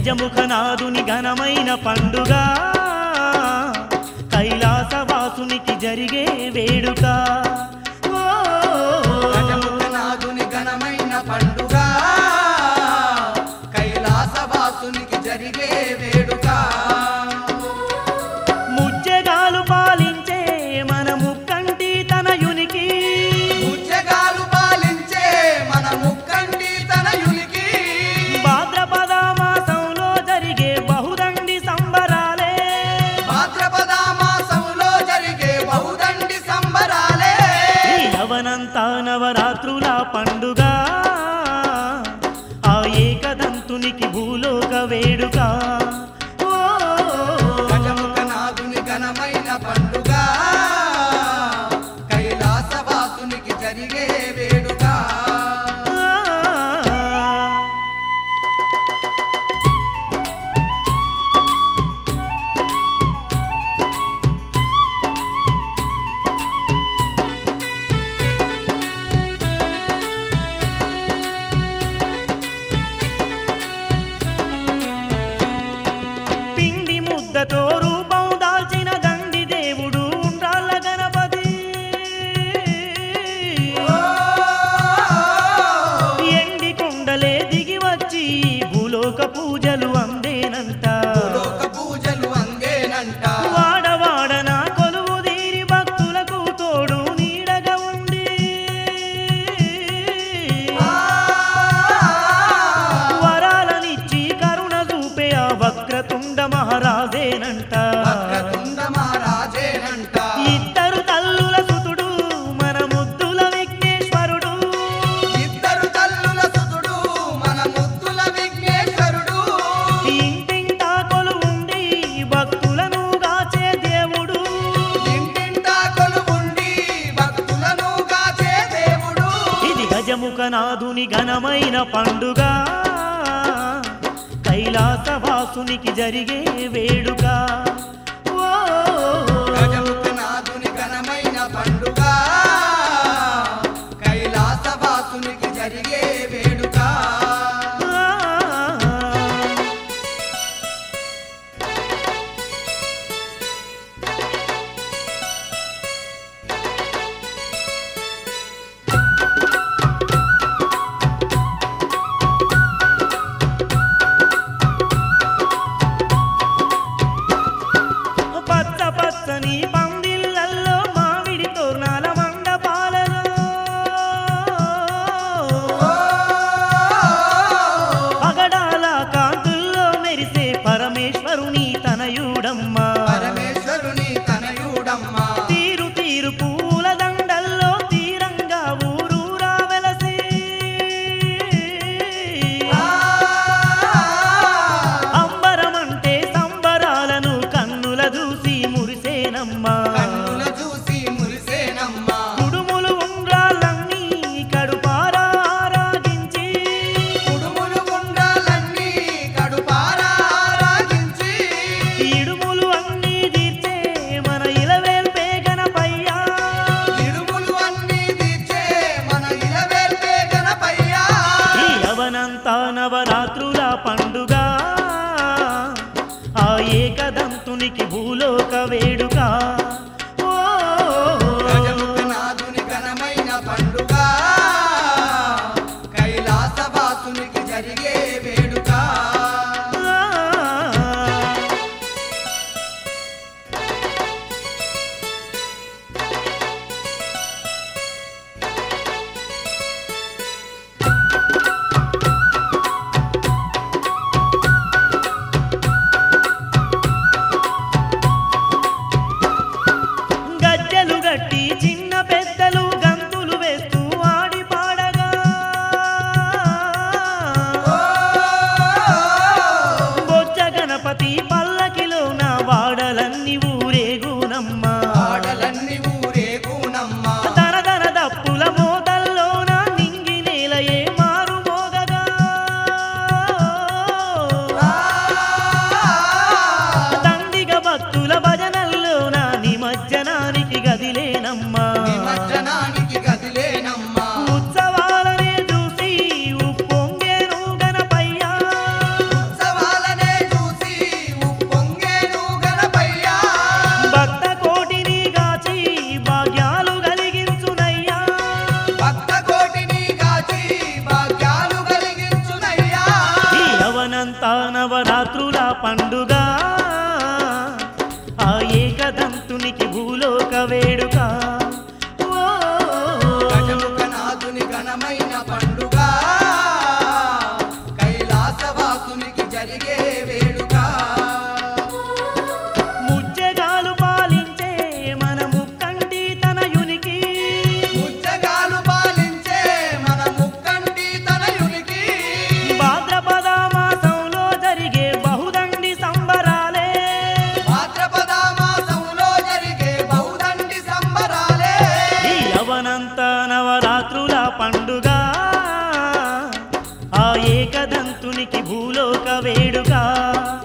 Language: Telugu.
గజముఖనాథుని ఘనమైన పండుగ కైలాసవాసునికి జరిగే వేడుక ఓ, గజముఖనాథుని ఘనమైన పండుగ కైలాసవాసునికి జరిగే వేడుక ముజ్జగాలు పాలించే మన ముక్కంటి తనయునికి ఉచ్చగాలు పాలించే మన ముక్కంటి తనయునికి భాద్రపద మాసంలో జరిగే బహుదండి సంబరాలే భాద్రపద మాసంలో జరిగే బహుదండి సంబరాలే ఈ యవనంతా నవరాత్రుల పండుగ ఆ ఏకదంతునికి భూలోక వేడుక ఓ, గజముఖనాథుని ఘనమైన పండుగ కైలాసవాసునికి జరిగే వేడుక పిండి ముద్దతో రూపం దాల్చిన దండి దేవుడు ఉండ్రాళ్ళ గణపతి ఎండి కొండలే దిగి వచ్చి భూలోక పూజలు అందేనంట లోక పూజలు అందేనంట వాడవాడన కొలువు తీరి భక్తులకు తోడు నీడగా ఉండి వరాలనిచ్చి కరుణ చూపే ఆ వక్రతుండ మహారాజేనంట వక్రతుండ మహారాజేనంట ఇద్దరు తల్లుల సుతుడు మన ముద్దుల విఘ్నేశ్వరుడు ఇద్దరు తల్లుల సుతుడు మన ముద్దుల విఘ్నేశ్వరుడు ఇంటింటా కొలువుండి భక్తులను గాచే దేవుడు ఇంటింటా కొలువుండి భక్తులను కాచే దేవుడు ఇది గజముఖనాథుని ఘనమైన పండుగ కైలాసవాసునికి జరిగే వేడుక ఓ, గజముఖనాథుని ఘనమైన పండుగ కైలాసవాసునికి జరిగే వేడుక ఆ. పచ్చ పచ్చని పందిళ్ళల్లో మామిడి తోరణాల మండపాలలో ఘనమైన పండుగ కైలాసవాసునికి జరిగే వేడుక ముజ్జగాలు పాలించే మన ముక్కంటి తనయునికి ముచ్చగాలు పాలించే మన ముక్కంటి తనయునికి భాద్రపద మాసంలో జరిగే బహుదండి సంబరాలే భాద్రపద మాసంలో జరిగే బహుదండి సంబరాలే ఈ యవనంత నవరాత్రుల పండుగ ఆ ఏకదంతునికి భూలోక వేడుక